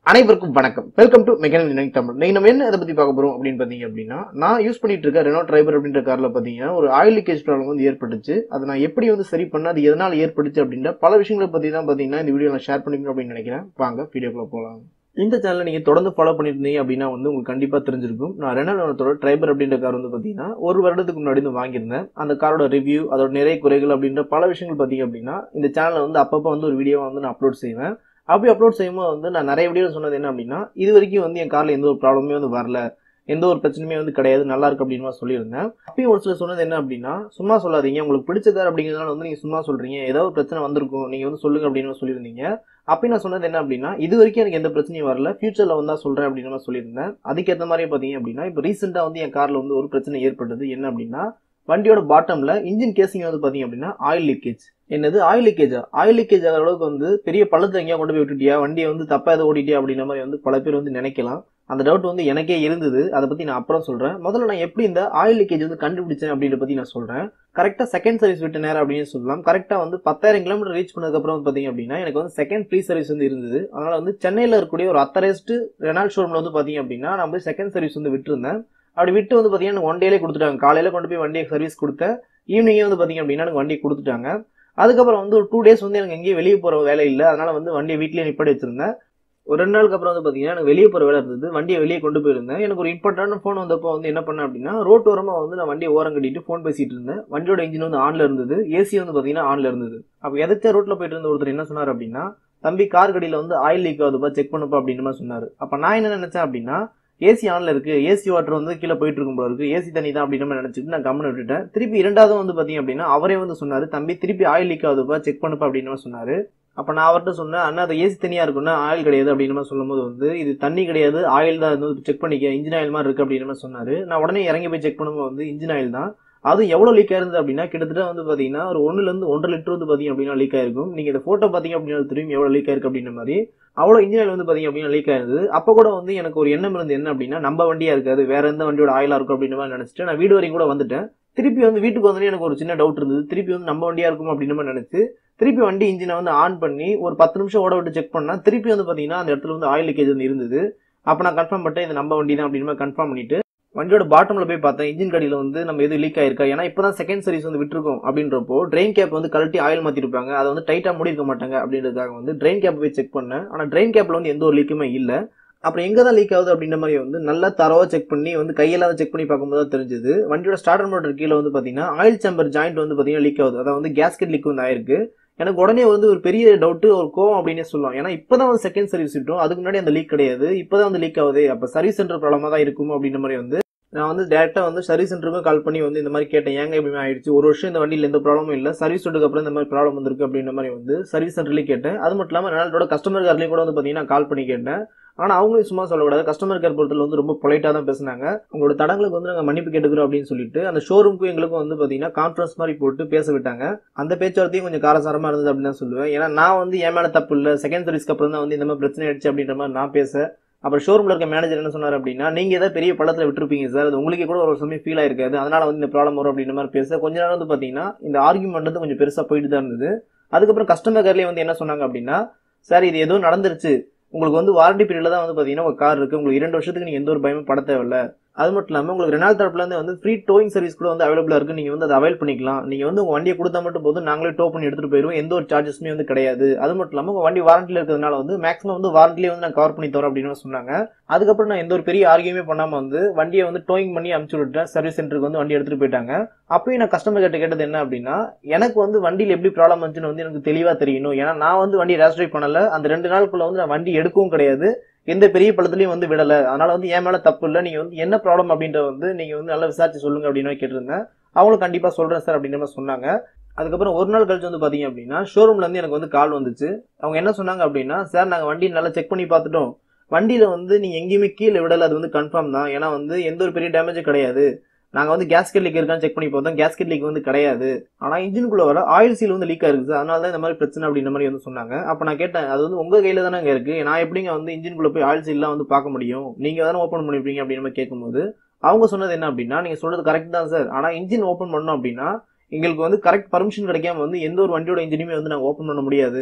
அனைவருக்கும் வணக்கம் welcome to mechanic நினைக் தமிழ் நீங்க நம்ம என்ன இதை பத்தி பார்க்க போறோம் அப்படின்னு பாத்தீங்க அப்படின்னா நான் யூஸ் பண்ணிட்டு இருக்க ரெனோ டிரைவர் அப்படின்ற கார்ல பாத்தீங்கன்னா ஒரு ஆயில் லீக்கேஜ் ப்ராப்ளம் வந்து ஏற்பட்டுச்சு அதை நான் எப்படி வந்து சரி பண்ண அது எதனால ஏற்பட்டுச்சு அப்படின்ற பல விஷயங்களை பத்தி தான் பாத்தீங்கன்னா இந்த வீடியோ நான் ஷேர் பண்ணிக்கணும் அப்படின்னு நினைக்கிறேன் வாங்க வீடியோக்குள்ள போலாம் இந்த சேனலை நீங்க தொடர்ந்து ஃபாலோ பண்ணிருந்தீங்க அப்படின்னா வந்து உங்களுக்கு கண்டிப்பா தெரிஞ்சிருக்கும் நான் ரெனால்டோட டிரைவர் அப்படின்ற கார் வந்து பாத்தீங்கன்னா ஒரு வருடத்துக்கு முன்னாடி வந்து வாங்கியிருந்தேன் அந்த காரோட ரிவ்யூ அதோட நிறைய குறைகள் அப்படின்ற பல விஷயங்கள் பாத்தீங்க அப்படின்னா இந்த சேனல்ல வந்து அப்பப்போ வந்து ஒரு வீடியோ வந்து நான் அப்லோட் செய்வேன் அப்படி அப்லோட் செய்யும்போது வந்து நான் நிறைய வீடியோ சொன்னது என்ன அப்படின்னா இது வரைக்கும் வந்து என் கார்ல எந்த ஒரு ப்ராப்ளமே வந்து வரல எந்த ஒரு பிரச்சனையுமே வந்து கிடையாது நல்லா இருக்கு அப்படின்னு நான் சொல்லியிருந்தேன் அப்பயும் ஒரு சில சொன்னது என்ன அப்படின்னா சும்மா சொல்லாதீங்க உங்களுக்கு பிடிச்ச கார் அப்படிங்கிறதுனால வந்து நீங்க சும்மா சொல்றீங்க ஏதாவது ஒரு பிரச்சனை வந்திருக்கும் நீங்க வந்து சொல்லுங்க அப்படின்னு சொல்லியிருந்தீங்க அப்பயும் நான் சொன்னது என்ன அப்படின்னா இது வரைக்கும் எனக்கு எந்த பிரச்சனையும் வரல ஃபியூச்சர்ல வந்தா சொல்றேன் அப்படின்னு நான் சொல்லியிருந்தேன் அதுக்கேற்ற மாதிரி பாத்தீங்க அப்படின்னா இப்போ ரீசெண்டா வந்து என் கார்ல வந்து ஒரு பிரச்சனை ஏற்பட்டது என்ன அப்படின்னா வண்டியோட பாட்டம்ல இன்ஜின் கேசிங் வந்து பாத்தீங்க அப்படின்னா ஆயில் லீக்கேஜ் என்னது ஆயில் லீக்கேஜா ஆயில் லீக்கேஜ் ஆகிற அளவுக்கு வந்து பெரிய பள்ளத்துல எங்கேயா கொண்டு போய் விட்டுட்டியா வண்டியை வந்து தப்பா எதை ஓடிட்டியா அப்படின்ற மாதிரி வந்து பல பேர் வந்து நினைக்கலாம் அந்த டவுட் வந்து எனக்கே இருந்தது அதை பத்தி நான் அப்புறம் சொல்றேன் முதல்ல நான் எப்படி இந்த ஆயில் லீக்கேஜ் வந்து கண்டுபிடிச்சேன் அப்படின்ற பத்தி நான் சொல்றேன் கரெக்டா செகண்ட் சர்வீஸ் விட்டு நேரம் அப்படின்னு சொல்லலாம் கரெக்டா வந்து பத்தாயிரம் கிலோமீட்டர் ரீச் பண்ணதுக்கு அப்புறம் வந்து பாத்தீங்க அப்படின்னா எனக்கு வந்து செகண்ட் ஃப்ரீ சர்வீஸ் வந்து இருந்தது அதனால வந்து சென்னையில இருக்கக்கூடிய ஒரு அத்தரைஸ்ட் ரெனால் ஷோரூம்ல வந்து பாத்தீங்க அப்படின்னா நான் வந்து செகண்ட் சர்வீஸ் வந்து விட்டுருந்தேன் அப்படி விட்டு வந்து பாத்தீங்கன்னா ஒன் டேலே கொடுத்துட்டாங்க காலையில கொண்டு போய் வண்டியை சர்வீஸ் கொடுத்தேன் ஈவினிங்கே வந்து பாத்தீங்க அப்படின்னா எனக்கு வண்டியை கொடுத்துட்டாங்க அதுக்கப்புறம் வந்து ஒரு டூ டேஸ் வந்து எனக்கு எங்கேயும் வெளியே போற வேலை இல்லை அதனால வந்து வண்டியை வீட்லயே நிப்பாடி வச்சிருந்தேன் ஒரு ரெண்டு நாளுக்கு அப்புறம் வந்து பாத்தீங்கன்னா எனக்கு வெளியே போற வேலை இருந்தது வண்டியை வெளியே கொண்டு போயிருந்தேன் எனக்கு ஒரு இம்பார்ட்டன்டான ஃபோன் வந்தப்போ வந்து என்ன பண்ணேன் அப்படின்னா ரோட் ஓரமா வந்து நான் வண்டியை ஓரம் கட்டிட்டு ஃபோன் பேசிட்டு இருந்தேன் வண்டியோட இன்ஜின் வந்து ஆன்ல இருந்தது ஏசி வந்து பாத்தீங்கன்னா ஆன்ல இருந்தது அப்ப எதாச்சும் ரோட்ல போயிட்டு இருந்த ஒருத்தர் என்ன சொன்னார் அப்படின்னா தம்பி கார் கடியில வந்து ஆயில் லீக் ஆகுதுப்பா செக் பண்ணுப்பா அப்படின்னு மாதிரி சொன்னாரு அப்ப நான் என்ன நினைச்சேன் அப்படின்னா ஏசி ஆன்ல இருக்கு ஏசி வாட்டர் வந்து கீழே போயிட்டு இருக்கும் போல இருக்கு ஏசி தண்ணி தான் அப்படின்னு மாதிரி நினைச்சிட்டு நான் கம்மன் விட்டுட்டேன் திருப்பி இரண்டாவது வந்து பாத்தீங்க அப்படின்னா அவரே வந்து சொன்னாரு தம்பி திருப்பி ஆயில் லீக் ஆகுதுப்பா செக் பண்ணுப்பா அப்படின்னு மாதிரி சொன்னாரு அப்ப நான் அவர்கிட்ட சொன்னேன் அண்ணா அது ஏசி தனியா இருக்குன்னா ஆயில் கிடையாது அப்படின்னு மாதிரி சொல்லும்போது வந்து இது தண்ணி கிடையாது ஆயில் தான் வந்து செக் பண்ணிக்க இன்ஜின் ஆயில் மாதிரி இருக்கு அப்படின்னு மாதிரி சொன்னாரு நான் உடனே இறங்கி போய் செக் பண்ணும்போது வந்து இன்ஜின் ஆயில் தான் அது எவ்வளவு லீக் ஆயிருந்தது அப்படின்னா கிட்டத்தட்ட வந்து பாத்தீங்கன்னா ஒரு ஒண்ணுல இருந்து ஒன்றரை லிட்டர் வந்து பாத்தீங்க அப்படின்னா லீக் ஆயிருக்கும் நீங்க இந்த போட்டோ பாத்தீங்க அப்படின்னா தெரியும் எவ்வளவு லீக் ஆயிருக்கு அப்படின்ற மாதிரி அவ்வளவு இன்ஜின் ஆயில் வந்து பாத்தீங்க அப்படின்னா லீக் ஆயிருந்தது அப்ப கூட வந்து எனக்கு ஒரு எண்ணம் இருந்து என்ன அப்படின்னா நம்ம வண்டியா இருக்காது வேற எந்த வண்டியோட ஆயிலா இருக்கும் அப்படின்ற மாதிரி நினைச்சிட்டு நான் வீடு வரைக்கும் கூட வந்துட்டேன் திருப்பி வந்து வீட்டுக்கு வந்து எனக்கு ஒரு சின்ன டவுட் இருந்தது திருப்பி வந்து நம்ம வண்டியா இருக்கும் அப்படின்ற மாதிரி நினைச்சு திருப்பி வண்டி இன்ஜினை வந்து ஆன் பண்ணி ஒரு பத்து நிமிஷம் ஓட விட்டு செக் பண்ணா திருப்பி வந்து பாத்தீங்கன்னா அந்த இடத்துல வந்து ஆயில் லீக்கேஜ் வந்து இருந்தது அப்ப நான் கன்ஃபார்ம் பண்ணிட்டேன் இது நம்ம வண்டி தான் அப்படின்னு மாதிரி கன்ஃபார்ம் பண்ணிட்டு வண்டியோட பாட்டம்ல போய் பார்த்தேன் இன்ஜின் கடியில வந்து நம்ம எதுவும் லீக் ஆயிருக்கா ஏன்னா இப்பதான் செகண்ட் சர்வீஸ் வந்து விட்டுருக்கோம் அப்படின்றப்போ ட்ரெயின் கேப் வந்து கழட்டி ஆயில் மாத்திருப்பாங்க அதை வந்து டைட்டா மூடி இருக்க மாட்டாங்க அப்படின்றதுக்காக வந்து ட்ரெயின் கேப் போய் செக் பண்ணேன் ஆனா ட்ரெயின் கேப்ல வந்து எந்த ஒரு லீக்குமே இல்ல அப்புறம் எங்க தான் லீக் ஆகுது அப்படின்ற மாதிரி வந்து நல்லா தரவா செக் பண்ணி வந்து கையெல்லாம் செக் பண்ணி பார்க்கும்போது தான் தெரிஞ்சது வண்டியோட ஸ்டார்டர் மோட்டர் கீழே வந்து பாத்தீங்கன்னா ஆயில் சேம்பர் ஜாயிண்ட் வந்து பாத்தீங்கன்னா லீக் ஆகுது அதாவது வந்து கேஸ்கெட் லீக் வந்து ஆயிருக்கு எனக்கு உடனே வந்து ஒரு பெரிய டவுட் ஒரு கோவம் அப்படின்னே சொல்லலாம் ஏன்னா இப்பதான் வந்து செகண்ட் சர்வீஸ் விட்டோம் அதுக்கு முன்னாடி அந்த லீக் கிடையாது இப்பதான் வந்து லீக் ஆகுது அப்ப சர்வீஸ் சென்டர் ப்ராப்ளமா தான் இருக்கும் அப்படின்ற மாதிரி வந்து நான் வந்து டேரக்டா வந்து சர்வீஸ் சென்டருக்கும் கால் பண்ணி வந்து இந்த மாதிரி கேட்டேன் ஏங்க இப்படி ஆயிடுச்சு ஒரு வருஷம் இந்த வண்டியில் எந்த ப்ராப்ளமும் இல்லை சர்வீஸ் விட்டதுக்கு அப்புறம் இந்த மாதிரி ப்ராப்ளம் வந்திருக்கு அப்படின்ற மாதிரி வந்து சர்வீஸ் சென்டர்லேயும் கேட்டேன் அது மட்டும் இல்லாமல் ரெனால்டோட கஸ்டமர் கேர்லையும் கூட வந்து பார்த்தீங்கன்னா கால் பண்ணி கேட்டேன் ஆனால் அவங்களும் சும்மா சொல்லக்கூடாது கஸ்டமர் கேர் பொறுத்தல வந்து ரொம்ப பொலைட்டாக தான் பேசினாங்க உங்களோட தடங்களுக்கு வந்து நாங்கள் மன்னிப்பு கேட்டுக்கிறோம் அப்படின்னு சொல்லிட்டு அந்த ஷோரூமுக்கும் எங்களுக்கும் வந்து பார்த்தீங்கன்னா கான்ஃபரன்ஸ் மாதிரி போட்டு பேச விட்டாங்க அந்த பேச்சுவார்த்தையும் கொஞ்சம் காரசாரமாக இருந்தது அப்படின்னு தான் சொல்லுவேன் ஏன்னா நான் வந்து என் மேலே தப்பு இல்லை செகண்ட் சர்வீஸ்க்கு அப்புறம் தான் வந்து இந்த மாதிரி பிரச்சனை ஆயிடுச்சு அப்படின்ற மாதிரி நான் பேச அப்புறம் ஷோரூம்ல இருக்க மேனேஜர் என்ன சொன்னார் அப்படின்னா நீங்க ஏதாவது பெரிய பள்ளத்துல விட்டுருப்பீங்க சார் அது உங்களுக்கு கூட ஒரு சமயம் ஃபீல் ஆயிருக்காது அதனால வந்து இந்த ப்ராப்ளம் வரும் அப்படின்ற மாதிரி பேச கொஞ்ச நேரம் வந்து பாத்தீங்கன்னா இந்த ஆர்குமெண்ட் வந்து கொஞ்சம் பெருசா போயிட்டு தான் இருந்தது அதுக்கப்புறம் கஸ்டமர் கேர்லயே வந்து என்ன சொன்னாங்க அப்படின்னா சார் இது ஏதோ நடந்துருச்சு உங்களுக்கு வந்து வாரண்டி பீரியட்ல தான் வந்து பாத்தீங்கன்னா உங்க கார் இருக்கு உங்களுக்கு இரண்டு வருஷத்துக்கு நீங்க எந்த ஒரு பயமும் பட தேவையில்ல அது மட்டும் இல்லாம உங்களுக்கு ரெனால் தரப்புல இருந்து வந்து ஃப்ரீ டோயிங் சர்வீஸ் கூட வந்து அவைலபிளா இருக்கு நீங்க வந்து அதை அவைல் பண்ணிக்கலாம் நீங்க வந்து உங்க வண்டியை கொடுத்தா மட்டும் போதும் நாங்களே டோ பண்ணி எடுத்துட்டு போயிருவோம் எந்த ஒரு சார்ஜஸ்மே வந்து கிடையாது அது மட்டும் இல்லாம உங்க வண்டி வாரண்டில இருக்கிறதுனால வந்து மேக்ஸிமம் வந்து வாரண்டிலே வந்து நான் கவர் பண்ணி தரோம் அப்படின்னு சொன்னாங்க அதுக்கப்புறம் நான் எந்த ஒரு பெரிய ஆர்கியுமே பண்ணாம வந்து வண்டியை வந்து டோயிங் பண்ணி அனுப்பிச்சு விட்டுட்டேன் சர்வீஸ் சென்டருக்கு வந்து வண்டி எடுத்துட்டு போயிட்டாங்க அப்பயும் நான் கஸ்டமர் கிட்ட கேட்டது என்ன அப்படின்னா எனக்கு வந்து வண்டியில் எப்படி ப்ராப்ளம் வந்துச்சுன்னு வந்து எனக்கு தெளிவா தெரியணும் ஏன்னா நான் வந்து வண்டி ரேஸ் ட்ரைவ் பண்ணல அந்த ரெண்டு நாளுக்குள்ள வந்து நான் வண்டி எடுக்கவும் கிடையாது எந்த பெரிய பள்ளத்துலயும் வந்து விடல அதனால வந்து என் மேல தப்பு இல்லை நீங்க வந்து என்ன ப்ராப்ளம் அப்படின்ற வந்து நீங்க வந்து நல்லா விசாரிச்சு சொல்லுங்க அப்படின்னு கேட்டிருந்தேன் அவங்களும் கண்டிப்பா சொல்றேன் சார் அப்படின்ற மாதிரி சொன்னாங்க அதுக்கப்புறம் ஒரு நாள் கழிச்சு வந்து பாத்தீங்க அப்படின்னா ஷோரூம்ல இருந்து எனக்கு வந்து கால் வந்துச்சு அவங்க என்ன சொன்னாங்க அப்படின்னா சார் நாங்க வண்டி நல்லா செக் பண்ணி பார்த்துட்டோம் வண்டியில வந்து நீங்க எங்கேயுமே கீழே விடல அது வந்து கன்ஃபார்ம் தான் ஏன்னா வந்து எந்த ஒரு பெரிய டேமேஜும் கிடையாது நாங்க வந்து கேஸ்கெட் லீக் இருக்கான்னு செக் பண்ணி பார்த்தோம் கேஸ்கெட் லீக் வந்து கிடையாது ஆனா இன்ஜினுக்குள்ள வர ஆயில் சீல் வந்து லீக் ஆயிருக்கு சார் அதனால தான் இந்த மாதிரி பிரச்சனை அப்படின்ற மாதிரி வந்து சொன்னாங்க அப்ப நான் கேட்டேன் அது வந்து உங்க கையில தானே இருக்கு நான் எப்படிங்க வந்து இன்ஜினுக்குள்ள போய் ஆயில் சீல்லாம் வந்து பார்க்க முடியும் நீங்க தானே ஓப்பன் பண்ணிருப்பீங்க அப்படின்னு மாதிரி கேட்கும்போது அவங்க சொன்னது என்ன அப்படின்னா நீங்க சொல்றது கரெக்ட் தான் சார் ஆனா இன்ஜின் ஓப்பன் பண்ணோம் அப்படின்னா எங்களுக்கு வந்து கரெக்ட் பர்மிஷன் கிடைக்காம வந்து எந்த ஒரு வண்டியோட இன்ஜினுமே வந்து நாங்க ஓப்பன் பண்ண முடியாது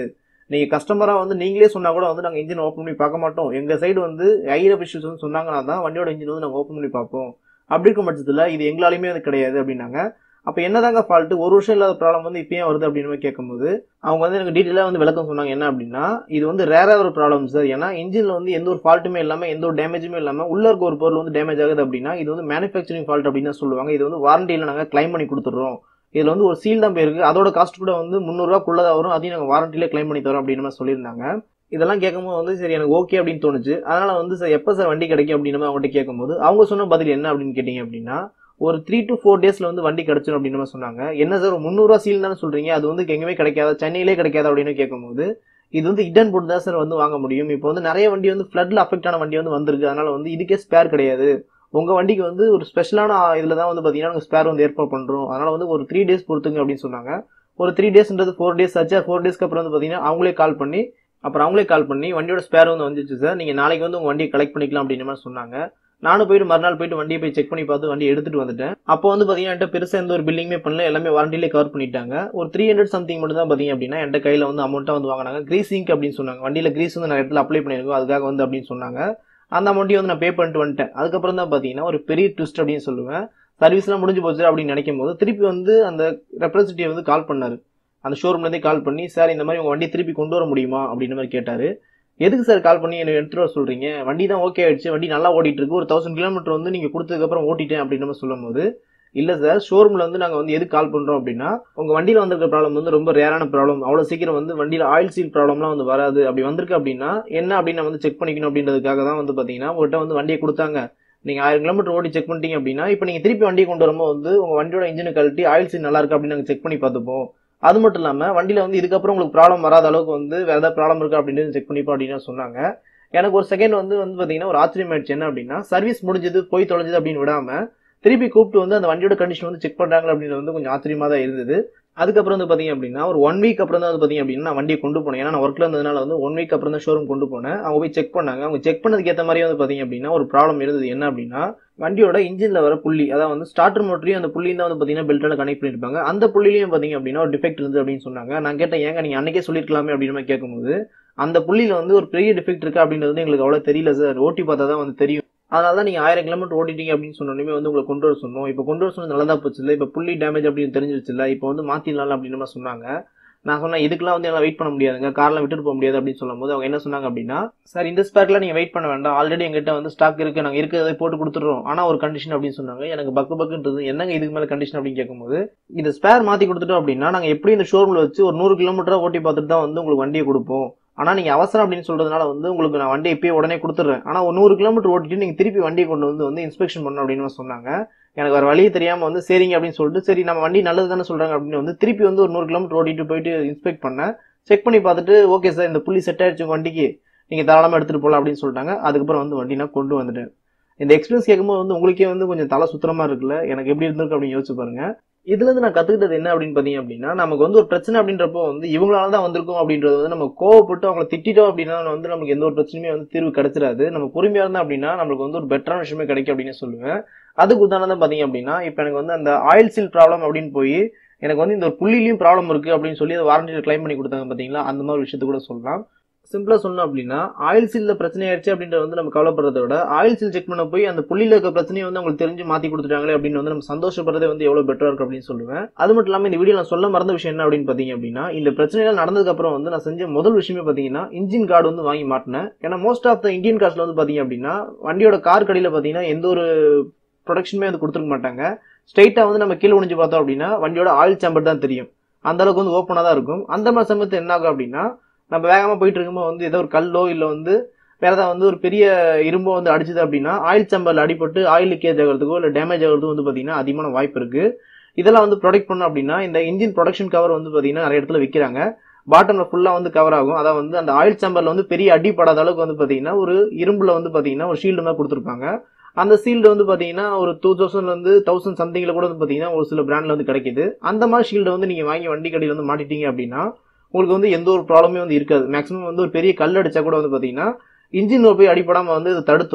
நீங்க கஸ்டமரா வந்து நீங்களே சொன்னா கூட வந்து நாங்க இன்ஜின் ஓப்பன் பண்ணி பார்க்க மாட்டோம் எங்க சைடு வந்து ஹையர் அபிஷியல்ஸ் வந்து சொன்னாங்கன்னா தான் வண்டியோட இன்ஜின் வந்து நாங்க ஓப்பன் பண்ணி பார்ப்போம் அப்படி இருக்கும் பட்சத்துல இது எங்களாலுமே அது கிடையாது அப்படின்னாங்க அப்ப என்னதாங்க ஃபால்ட் ஒரு வருஷம் இல்லாத ப்ராப்ளம் வந்து இப்பயும் வருது அப்படின்னு போய் கேட்கும்போது அவங்க வந்து எனக்கு டீட்டெயிலாக வந்து விளக்கம் சொன்னாங்க என்ன அப்படின்னா இது வந்து ரேரா ஒரு ப்ராப்ளம் சார் ஏன்னா இன்ஜின்ல வந்து எந்த ஒரு ஃபால்ட்டுமே இல்லாம எந்த ஒரு டேமேஜுமே இல்லாம உள்ள இருக்க ஒரு பொருள் வந்து டேமேஜ் ஆகுது அப்படின்னா இது வந்து மேனுஃபேக்சரிங் ஃபால்ட் அப்படின்னு தான் சொல்லுவாங்க இது வந்து வாரண்டியில நாங்க கிளைம் பண்ணி கொடுத்துறோம் இதுல வந்து ஒரு சீல் தான் போயிருக்கு அதோட காஸ்ட் கூட வந்து முந்நூறுவாக்குள்ளதா வரும் அதையும் நாங்க வாரண்டியில கிளைம் பண்ணி தரோம் அப்படின்னு மாதிரி சொல்லியிருந்தாங்க இதெல்லாம் கேட்கும்போது வந்து சரி எனக்கு ஓகே அப்படின்னு தோணுச்சு அதனால வந்து சார் எப்போ சார் வண்டி கிடைக்கும் அப்படின்னு அவங்ககிட்ட கேட்கும்போது அவங்க சொன்ன பதில் என்ன அப்படின்னு கேட்டீங்க அப்படின்னா ஒரு த்ரீ டு ஃபோர் டேஸ்ல வந்து வண்டி கிடைச்சிடும் அப்படின்னு நம்ம சொன்னாங்க என்ன சார் ஒரு முந்நூறுவா சீல் தானே சொல்றீங்க அது வந்து எங்கேயுமே கிடைக்காதா சென்னையிலே கிடைக்காதா அப்படின்னு கேட்கும்போது இது வந்து இடன் போட்டு தான் சார் வந்து வாங்க முடியும் இப்போ வந்து நிறைய வண்டி வந்து ஃப்ளட்ல அஃபெக்ட் ஆன வண்டி வந்து வந்திருக்கு அதனால வந்து இதுக்கே ஸ்பேர் கிடையாது உங்க வண்டிக்கு வந்து ஒரு ஸ்பெஷலான இதுல தான் வந்து பாத்தீங்கன்னா நாங்கள் ஸ்பேர் வந்து ஏற்பாடு பண்றோம் அதனால வந்து ஒரு த்ரீ டேஸ் பொறுத்துங்க அப்படின்னு சொன்னாங்க ஒரு த்ரீ டேஸ்ன்றது ஃபோர் டேஸ் ஆச்சு ஃபோர் டேஸ்க்கு அப்புறம் வந்து பாத்தீங்கன்னா அவங்களே கால் பண்ணி அப்புறம் அவங்களே கால் பண்ணி வண்டியோட ஸ்பேர் வந்து வந்துச்சு சார் நீங்க நாளைக்கு வந்து உங்க வண்டியை கலெக்ட் பண்ணிக்கலாம் அப்படின்ற மாதிரி சொன்னாங்க நானும் போயிட்டு மறுநாள் போயிட்டு வண்டியை போய் செக் பண்ணி பார்த்து வண்டி எடுத்துட்டு வந்துட்டேன் அப்போ வந்து பாத்தீங்கன்னா என்கிட்ட பெருசா எந்த ஒரு பில்லிங்குமே பண்ணல எல்லாமே வாரண்டிலே கவர் பண்ணிட்டாங்க ஒரு த்ரீ ஹண்ட்ரட் சம்திங் மட்டும் தான் பாத்தீங்க அப்படின்னா என்கிட்ட கையில வந்து அமௌண்ட்டா வந்து வாங்கினாங்க கிரீசிங்க் அப்படின்னு சொன்னாங்க வண்டியில கிரீஸ் வந்து நான் இடத்துல அப்ளை பண்ணிருக்கோம் அதுக்காக வந்து அப்படின்னு சொன்னாங்க அந்த அமௌண்ட்டையும் வந்து நான் பே பண்ணிட்டு வந்துட்டேன் அதுக்கப்புறம் தான் பாத்தீங்கன்னா ஒரு பெரிய ட்விஸ்ட் அப்படின்னு சொல்லுவேன் சர்வீஸ்லாம் முடிஞ்சு போச்சு அப்படின்னு நினைக்கும் போது திருப்பி வந்து அந்த ரெப்ரஸன்டேட்டிவ் வந்து கால் பண்ணாரு அந்த ஷோரூம்லேருந்தே கால் பண்ணி சார் இந்த மாதிரி உங்க வண்டி திருப்பி கொண்டு வர முடியுமா அப்படின்ற மாதிரி கேட்டாரு எதுக்கு சார் கால் பண்ணி என்ன எடுத்துட்டு வர சொல்றீங்க வண்டி தான் ஓகே ஆயிடுச்சு வண்டி நல்லா ஓடிட்டு இருக்கு ஒரு தௌசண்ட் கிலோமீட்டர் வந்து நீங்க கொடுத்ததுக்கு அப்புறம் ஓட்டிட்டேன் அப்படின்னு நம்ம சொல்லும் போது இல்ல சார் ஷோரூம்ல வந்து நாங்க வந்து எதுக்கு கால் பண்றோம் அப்படின்னா உங்க வண்டியில வந்திருக்க ப்ராப்ளம் வந்து ரொம்ப ரேரான ப்ராப்ளம் அவ்வளவு சீக்கிரம் வந்து வண்டியில ஆயில் சீல் ப்ராப்ளம்லாம் வந்து வராது அப்படி வந்திருக்கு அப்படின்னா என்ன அப்படின்னு வந்து செக் பண்ணிக்கணும் அப்படின்றதுக்காக தான் வந்து பாத்தீங்கன்னா உங்கள்கிட்ட வந்து வண்டியை கொடுத்தாங்க நீங்க ஆயிரம் கிலோமீட்டர் ஓடி செக் பண்ணிட்டீங்க அப்படின்னா இப்போ நீங்க திருப்பி வண்டியை கொண்டு வரும்போது வந்து உங்க வண்டியோட இன்ஜின் கழட்டி ஆயில் சீல் நல்லா இருக்கு அப்படின்னு நாங்க செக் பண்ணி பார்த்துப்போம் அது மட்டும் இல்லாம வண்டியில வந்து இதுக்கப்புறம் உங்களுக்கு ப்ராப்ளம் வராத அளவுக்கு வந்து வேற ஏதாவது ப்ராப்ளம் இருக்கா அப்படின்னு செக் பண்ணிப்போம் அப்படின்னு சொன்னாங்க எனக்கு ஒரு செகண்ட் வந்து வந்து பாத்தீங்கன்னா ஒரு ஆச்சரியம் ஆயிடுச்சு என்ன அப்படின்னா சர்வீஸ் முடிஞ்சது போய் தொலைஞ்சது அப்படின்னு விடாம திருப்பி கூப்பிட்டு வந்து அந்த வண்டியோட கண்டிஷன் வந்து செக் பண்றாங்க அப்படின்றது வந்து கொஞ்சம் ஆச்சரியமா தான் இருந்தது அதுக்கப்புறம் வந்து பாத்தீங்க அப்படின்னா ஒரு ஒன் வீக் அப்புறம் தான் வந்து பாத்தீங்க அப்படின்னா நான் வண்டியை கொண்டு போனேன் ஏன்னா நான் ஒர்க்ல இருந்ததுனால வந்து ஒன் வீக் அப்புறம் தான் ஷோரூம் கொண்டு போனேன் அவங்க போய் செக் பண்ணாங்க அவங்க செக் பண்ணதுக்கு ஏற்ற மாதிரி வந்து பாத்தீங்க அப்படின்னா ஒரு ப்ராப்ளம் இருந்தது என்ன அப்படின்னா வண்டியோட இன்ஜின்ல வர புள்ளி அதாவது வந்து ஸ்டார்டர் மோட்டரையும் அந்த புள்ளியும் தான் வந்து பாத்தீங்கன்னா பெல்ட்டால கனெக்ட் பண்ணிருப்பாங்க அந்த புள்ளிலையும் பாத்தீங்க அப்படின்னா ஒரு டிஃபெக்ட் இருந்தது அப்படின்னு சொன்னாங்க நான் கேட்டேன் ஏங்க நீங்க அன்னைக்கே சொல்லிருக்கலாமே அப்படின்னு மாதிரி கேட்கும்போது அந்த புள்ளியில வந்து ஒரு பெரிய டிஃபெக்ட் இருக்கா அப்படின்றது வந்து எங்களுக்கு அவ்வளவு தெரியல சார் ஓட்டி பார்த்தா தான் வந்து தெரியும் அதனால தான் நீங்க ஆயிரம் கிலோமீட்டர் ஓட்டிட்டீங்க அப்படின்னு சொன்னோடனே வந்து உங்களை கொண்டு வர சொன்னோம் இப்போ கொண்டு வர சொன்னது நல்லதா போச்சு இல்லை இப்போ புள்ளி டேமேஜ் அப்படின்னு தெரிஞ்சிருச்சு இல்லை இப்போ வந்து மாத்திடலாம் அப்படின்னு மாதிரி சொன்னாங்க நான் சொன்னேன் இதுக்கெல்லாம் வந்து எல்லாம் வெயிட் பண்ண முடியாதுங்க கார்லாம் விட்டுட்டு போக முடியாது அப்படின்னு சொல்லும்போது அவங்க என்ன சொன்னாங்க அப்படின்னா சார் இந்த ஸ்பேர்ல நீங்க வெயிட் பண்ண வேண்டாம் ஆல்ரெடி எங்கிட்ட வந்து ஸ்டாக் இருக்கு நாங்க இருக்கிறதை போட்டு கொடுத்துறோம் ஆனா ஒரு கண்டிஷன் அப்படின்னு சொன்னாங்க எனக்கு பக்கு பக்குன்றது என்னங்க இதுக்கு மேல கண்டிஷன் அப்படின்னு கேட்கும்போது இந்த ஸ்பேர் மாத்தி கொடுத்துட்டோம் அப்படின்னா நாங்க எப்படி இந்த ஷோரூம்ல வச்சு ஒரு நூறு கிலோமீட்டரா ஓட்டி பார்த்துட்டு தான் வந்து உங்களுக்கு வண்டியை கொடுப்போம் ஆனா நீங்க அவசரம் அப்படின்னு சொல்றதுனால வந்து உங்களுக்கு நான் வண்டியை இப்பயே உடனே கொடுத்துறேன் ஆனா ஒரு நூறு கிலோமீட்டர் ஓட்டிட்டு நீங்க திருப்பி வண்டியை கொண்டு வந்து வந்து இன்ஸ்பெக்ஷன் பண்ணணும் அப்படின்னு சொன்னாங்க எனக்கு வேற வழியே தெரியாம வந்து சரிங்க அப்படின்னு சொல்லிட்டு சரி நம்ம வண்டி நல்லது தானே சொல்றாங்க அப்படின்னு வந்து திருப்பி வந்து ஒரு நூறு கிலோமீட்டர் ஓட்டிட்டு போயிட்டு இன்ஸ்பெக்ட் பண்ணேன் செக் பண்ணி பார்த்துட்டு ஓகே சார் இந்த புள்ளி செட் ஆயிடுச்சு உங்க வண்டிக்கு நீங்க தாராளமா எடுத்துட்டு போகலாம் அப்படின்னு சொல்லிட்டாங்க அதுக்கப்புறம் வந்து வண்டி நான் கொண்டு வந்துட்டேன் இந்த எக்ஸ்பீரியன்ஸ் கேட்கும்போது வந்து உங்களுக்கே வந்து கொஞ்சம் தலை சுத்தரமா இருக்குல்ல எனக்கு எப்படி இருந்திருக்கு அப்படின்னு யோசிச்சு பாருங்க இதுல இருந்து நான் கத்துக்கிட்டது என்ன அப்படின்னு பாத்தீங்க அப்படின்னா நமக்கு வந்து ஒரு பிரச்சனை அப்படின்றப்போ வந்து இவங்களால தான் வந்திருக்கும் அப்படின்றது வந்து நம்ம கோவப்பட்டு அவங்கள திட்டிட்டோம் அப்படின்னா வந்து நமக்கு எந்த ஒரு பிரச்சனையுமே வந்து தீர்வு கிடைச்சிடாது நம்ம பொறுமையா இருந்தா அப்படின்னா நம்மளுக்கு வந்து ஒரு பெட்டரான விஷயமே கிடைக்கும் அப்படின்னு சொல்லுவேன் அதுக்கு உதாரணம் பாத்தீங்க அப்படின்னா இப்ப எனக்கு வந்து அந்த ஆயில் சீல் ப்ராப்ளம் அப்படின்னு போய் எனக்கு வந்து இந்த ஒரு புள்ளிலையும் ப்ராப்ளம் இருக்கு அப்படின்னு சொல்லி அதை வாரண்டியில் கிளைம் பண்ணி கொடுத்தாங்க பாத்தீங்களா அந்த மாதிரி விஷயத்த கூட சொல்லலாம் சிம்பிளா சொல்லணும் அப்படின்னா ஆயில் சீல்ல பிரச்சனை ஆயிடுச்சு அப்படின்றது வந்து நம்ம கவலைப்படுறத விட ஆயில் சீல் செக் பண்ண போய் அந்த புள்ளியில இருக்க பிரச்சனையை வந்து அவங்களுக்கு தெரிஞ்சு மாத்தி கொடுத்துட்டாங்களே அப்படின்னு வந்து நம்ம சந்தோஷப்படுறதே வந்து எவ்வளவு பெட்டரா இருக்கு அப்படின்னு சொல்லுவேன் அது மட்டும் இல்லாம இந்த வீடியோ நான் சொல்ல மறந்த விஷயம் என்ன அப்படின்னு பாத்தீங்க அப்படின்னா இந்த பிரச்சனைகள் நடந்ததுக்கு அப்புறம் வந்து நான் செஞ்ச முதல் விஷயமே பாத்தீங்கன்னா இன்ஜின் கார்டு வந்து வாங்கி மாட்டினேன் ஏன்னா மோஸ்ட் ஆஃப் த இந்தியன் கார்ஸ்ல வந்து பாத்தீங்க அப்படின்னா வண்டியோட கார் கடையில பாத்தீங்கன்னா எந்த ஒரு ப்ரொடக்ஷனுமே வந்து கொடுத்துருக்க மாட்டாங்க ஸ்ட்ரைட்டா வந்து நம்ம கீழே குனிஞ்சு பார்த்தோம் அப்படின்னா வண்டியோட ஆயில் சாம்பர் தான் தெரியும் அந்த அளவுக்கு வந்து ஓப்பனா தான் இருக்கும் அந்த மாதிரி சமயத்து என்ன ஆகும் அப்படின்னா நம்ம வேகமா போயிட்டு இருக்கும்போது வந்து ஏதோ ஒரு கல்லோ இல்ல வந்து வேற ஏதாவது வந்து ஒரு பெரிய இரும்போ வந்து அடிச்சது அப்படின்னா ஆயில் சம்பர்ல அடிபட்டு ஆயில் லீக்கேஜ் ஆகிறதுக்கோ இல்ல டேமேஜ் ஆகிறதுக்கோ வந்து பாத்தீங்கன்னா அதிகமான வாய்ப்பு இருக்கு இதெல்லாம் வந்து ப்ரொடெக்ட் பண்ணோம் அப்படின்னா இந்த இன்ஜின் ப்ரொடக்ஷன் கவர் வந்து பாத்தீங்கன்னா நிறைய இடத்துல விற்கிறாங்க பாட்டம்ல ஃபுல்லா வந்து கவர் ஆகும் அதாவது வந்து அந்த ஆயில் சாம்பர்ல வந்து பெரிய அடிப்படாத அளவுக்கு வந்து பாத்தீங்கன்னா ஒரு இரும்புல வந்து பாத்தீங்கன்னா ஒரு ஷீல்டு மாதிரி கொடுத்துருப்பாங்க அந்த சீல்டு வந்து பாத்தீங்கன்னா ஒரு டூ தௌசண்ட்ல இருந்து தௌசண்ட் சம்திங்ல கூட வந்து பாத்தீங்கன்னா ஒரு சில பிராண்ட்ல வந்து கிடைக்குது அந்த மாதிரி ஷீல்டு வந்து நீங்க வாங்கி வண்டி கடையில் வந்து மாட்டிட்டீங்க அப்படின்னா உங்களுக்கு வந்து எந்த ஒரு ப்ராப்ளமே வந்து இருக்காது மேக்ஸிமம் வந்து ஒரு பெரிய கல் அடிச்சா கூட வந்து பாத்தீங்கன்னா இன்ஜின் போய் அடிப்படாம வந்து இது தடுத்துரும்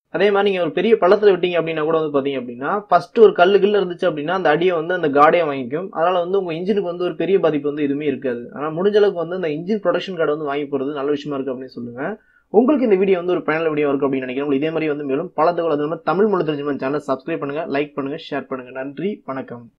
அதே மாதிரி நீங்க ஒரு பெரிய பள்ளத்துல விட்டீங்க அப்படின்னா கூட வந்து பாத்தீங்க அப்படின்னா ஃபர்ஸ்ட் ஒரு கல்லு கில்லு இருந்துச்சு அப்படின்னா அந்த அடியை வந்து அந்த காடே வாங்கிக்கும் அதனால வந்து உங்க இன்ஜினுக்கு வந்து ஒரு பெரிய பாதிப்பு வந்து எதுவுமே இருக்காது ஆனா முடிஞ்ச அளவுக்கு வந்து அந்த இன்ஜின் ப்ரொடக்ஷன் கார்டு வந்து வாங்கி போறது நல்ல விஷயமா இருக்கு அப்படின்னு சொல்லுங்க உங்களுக்கு இந்த வீடியோ வந்து ஒரு பயனுள்ள வீடியோ இருக்கு அப்படின்னு நினைக்கிறேன் உங்களுக்கு இதே மாதிரி வந்து மேலும் பல தகவல் அது நம்ம தமிழ் மொழி தெரிஞ்சுமா சேனல் சப்ஸ்கிரைப் பண்ணுங்க லைக் பண்ணுங்க ஷேர் பண்ணுங்க நன்றி வணக்கம்